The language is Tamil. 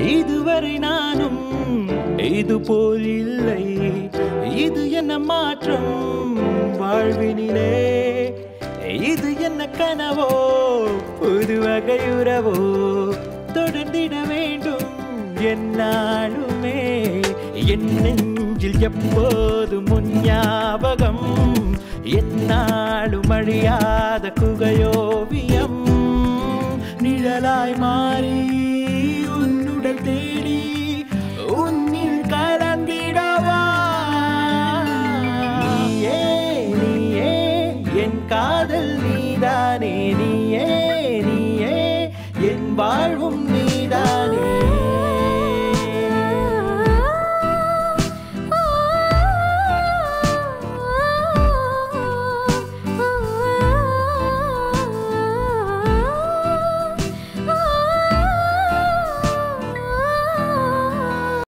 இதுவரை நானும் இது போல் இல்லை இது என்ன மாற்றம் வாழ்வினிலே இது என்ன கனவோ புது வகை உறவோ தொடர்ந்திட வேண்டும் என்னாலுமே என் நெஞ்சில் எப்போது முன் ஞாபகம் என்னாலும் அழியாத குகையோவியம் நிழலாய் மாறி உன்